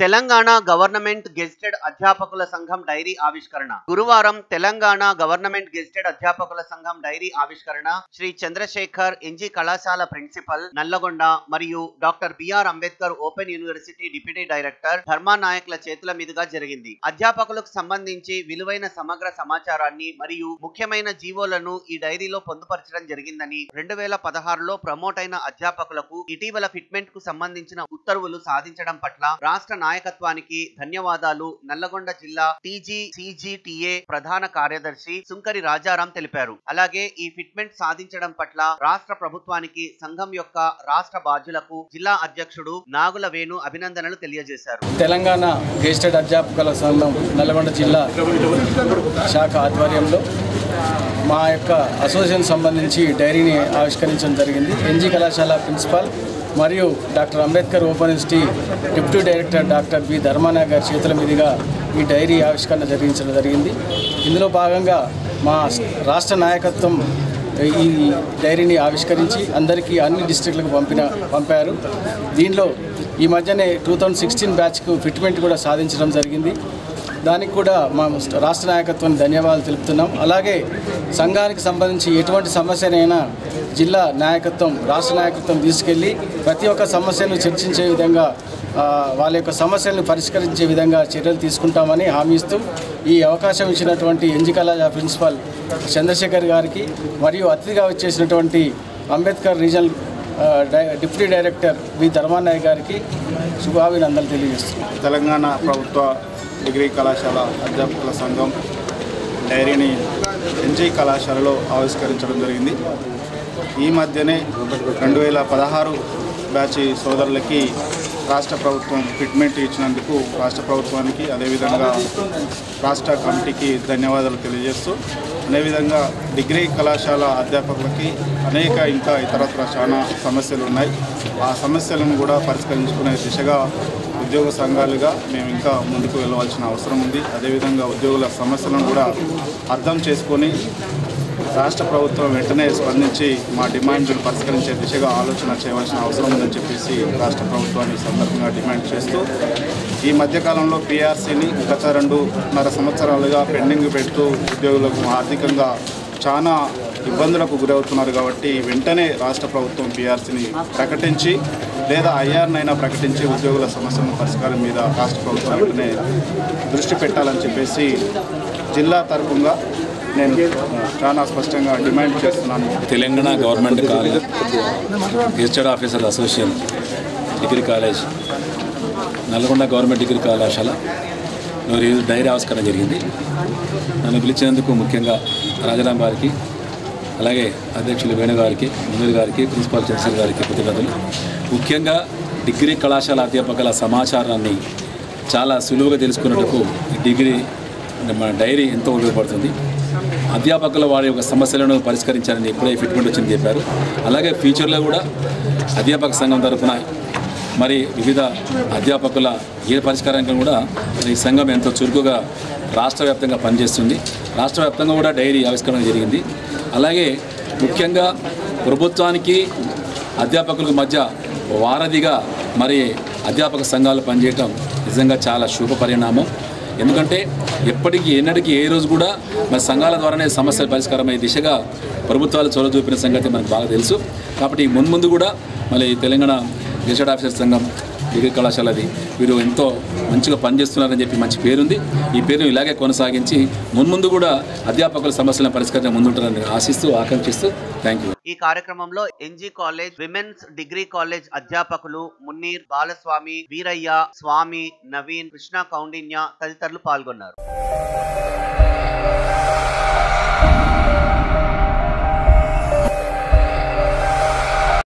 Telangana government gazetted అధ్యాపకుల సంఘం డైరీ ఆవిష్కరణ గురువారం తెలంగాణ గవర్నమెంట్ గెజిటెడ్ అధ్యాపకుల సంఘం డైరీ ఆవిష్కరణ శ్రీ చంద్రశేఖర్ ఎన్జీ కళాశాల ప్రిన్సిపల్ నల్లగొండ మరియు doctor BR Ambedkar open university deputy director Dharma నాయక్ల చేతుల మీదుగా జరిగింది అధ్యాపకులకు సంబంధించి విలువైన సమగ్ర సమాచారాన్ని మరియు ముఖ్యమైన జీవోలను ఈ డైరీలో పొందుపరచడం జరిగిందని రెండు వేల పదహారులో ప్రమోట్ అయిన అధ్యాపకులకు ఇటీవల ఫిట్మెంట్ కు సంబంధించిన ఉత్తర్వులు సాధించడం పట్ల రాష్ట్ర నాయకత్వానికి ధన్యవాదాలు నల్లగొండ జిల్లా టీజీ సిజిటిఏ ప్రధాన కార్యదర్శి సుంకరి రాజారాం తెలిపారు అలాగే ఈ ఫిట్మెంట్ సాధించడం పట్ల రాష్ట్ర ప్రభుత్వానికి సంఘం యొక్క రాష్ట్ర బాధ్యులకు జిల్లా అధ్యక్షుడు నాగుల వేణు అభినందనలు తెలియజేశారు తెలంగాణ గెజిటెడ్ అధ్యాపకుల సంఘం నల్గొండ జిల్లా శాఖ ఆధ్వర్యంలో మా యొక్క అసోసియేషన్ సంబంధించి డైరీని ఆవిష్కరించడం జరిగింది ఎన్జీ కళాశాల ప్రిన్సిపాల్ మరియు doctor Ambedkar open university deputy director doctor B Dharmanayak గారి చేతుల మీదుగా ఈ డైరీ ఆవిష్కరణ జరిగించడం జరిగింది ఇందులో భాగంగా మా రాష్ట్ర నాయకత్వం ఈ డైరీని ఆవిష్కరించి అందరికీ అన్ని డిస్ట్రిక్ట్లకు పంపిన పంపారు దీనిలో ఈ మధ్యనే టూ థౌజండ్ సిక్స్టీన్ బ్యాచ్కు ఫిట్మెంట్ కూడా సాధించడం జరిగింది దానికి కూడా మా రాష్ట్ర నాయకత్వానికి ధన్యవాదాలు తెలుపుతున్నాం అలాగే సంఘానికి సంబంధించి ఎటువంటి సమస్యనైనా జిల్లా నాయకత్వం రాష్ట్ర నాయకత్వం తీసుకెళ్ళి ప్రతి ఒక్క సమస్యను చర్చించే విధంగా ఆ, వాళ్ళ యొక్క సమస్యలను పరిష్కరించే విధంగా చర్యలు తీసుకుంటామని హామీ ఇస్తూ ఈ అవకాశం ఇచ్చినటువంటి ఎన్జి కళాశాల ప్రిన్సిపాల్ చంద్రశేఖర్ గారికి మరియు అతిథిగా వచ్చేసినటువంటి అంబేద్కర్ రీజనల్ ఆ, డై- డిప్యూటీ డైరెక్టర్ వి ధర్మానాయక్ గారికి శుభాభినందనలు తెలియజేస్తున్నాం తెలంగాణ ప్రభుత్వ డిగ్రీ కళాశాల అధ్యాపకుల సంఘం డైరీని ఎన్జీ కళాశాలలో ఆవిష్కరించడం జరిగింది ఈ మధ్యనే రెండు వేల పదహారు బ్యాచ్ సోదరులకి రాష్ట్ర ప్రభుత్వం ఫిట్మెంట్ ఇచ్చినందుకు రాష్ట్ర ప్రభుత్వానికి అదేవిధంగా రాష్ట్ర కమిటీకి ధన్యవాదాలు తెలియజేస్తూ అదేవిధంగా డిగ్రీ కళాశాల అధ్యాపకులకి అనేక ఇంకా ఇతరత్ర చాలా సమస్యలు ఉన్నాయి ఆ సమస్యలను కూడా పరిష్కరించుకునే దిశగా ఉద్యోగ సంఘాలుగా మేము ఇంకా ముందుకు వెళ్ళవలసిన అవసరం ఉంది అదేవిధంగా ఉద్యోగుల సమస్యలను కూడా అర్థం చేసుకొని రాష్ట్ర ప్రభుత్వం వెంటనే స్పందించి మా డిమాండ్లను పరిష్కరించే దిశగా ఆలోచన చేయవలసిన అవసరం ఉందని చెప్పేసి రాష్ట్ర ప్రభుత్వాన్ని ఈ సందర్భంగా డిమాండ్ చేస్తూ ఈ మధ్యకాలంలో పీఆర్సీని గత రెండున్నర సంవత్సరాలుగా పెండింగ్ పెడుతూ ఉద్యోగులకు ఆర్థికంగా చాలా ఇబ్బందులకు గురవుతున్నారు కాబట్టి వెంటనే రాష్ట్ర ప్రభుత్వం పీఆర్సీని ప్రకటించి లేదా ఐఆర్నైనా ప్రకటించి ఉద్యోగుల సమస్యల పరిష్కారం మీద రాష్ట్ర ప్రభుత్వం వెంటనే దృష్టి పెట్టాలని చెప్పేసి జిల్లా తరఫుగా నేను చాలా స్పష్టంగా డిమాండ్ చేస్తున్నాను Telangana government college gazetted officer association degree college Nalgonda government degree కళాశాల ఈరోజు డైరీ ఆవిష్కరణ జరిగింది నన్ను పిలిచినందుకు ముఖ్యంగా రాజారాం గారికి అలాగే అధ్యక్షులు వేణు గారికి మునీర్ గారికి ప్రిన్సిపాల్ చంద్రశేఖర్ గారికి కృతజ్ఞతలు ముఖ్యంగా డిగ్రీ కళాశాల అధ్యాపకుల సమాచారాన్ని చాలా సులువుగా తెలుసుకున్నట్టుకు ఈ డిగ్రీ మన డైరీ ఎంతో ఉపయోగపడుతుంది అధ్యాపకుల వారి యొక్క సమస్యలను పరిష్కరించాలని ఇప్పుడే ఫిట్మెంట్ వచ్చింది చెప్పారు అలాగే ఫ్యూచర్లో కూడా అధ్యాపక సంఘం తరఫున మరి వివిధ అధ్యాపకుల ఏ పరిష్కారానికి కూడా మరి ఈ సంఘం ఎంతో చురుకుగా రాష్ట్ర వ్యాప్తంగా పనిచేస్తుంది రాష్ట్ర వ్యాప్తంగా కూడా డైరీ ఆవిష్కరణ జరిగింది అలాగే ముఖ్యంగా ప్రభుత్వానికి అధ్యాపకులకు మధ్య వారధిగా మరి అధ్యాపక సంఘాలు పనిచేయటం నిజంగా చాలా శుభ పరిణామం ఎందుకంటే ఎప్పటికీ ఎన్నటికీ ఏ రోజు కూడా మరి సంఘాల ద్వారానే సమస్యల పరిష్కారం అయ్యే దిశగా ప్రభుత్వాలు చొరవ చూపిన సంగతి మనకు బాగా తెలుసు కాబట్టి మున్ముందు కూడా మళ్ళీ తెలంగాణ గెజెట్ ఆఫీసర్ సంఘం డిగ్రీ కళాశాలది వీరు ఎంతో మంచిగా పనిచేస్తున్నారని చెప్పి మంచి పేరుంది ఈ పేరును ఇలాగే కొనసాగించి మున్ముందు కూడా అధ్యాపకుల సమస్యలను పరిష్కరించ ముందుంటారని ఆశిస్తూ ఆకాంక్షిస్తూ థ్యాంక్ యూ ఈ కార్యక్రమంలో NG college women's degree college అధ్యాపకులు మున్నీర్ బాలస్వామి వీరయ్య స్వామి నవీన్ కృష్ణ కౌండిన్య తదితరులు పాల్గొన్నారు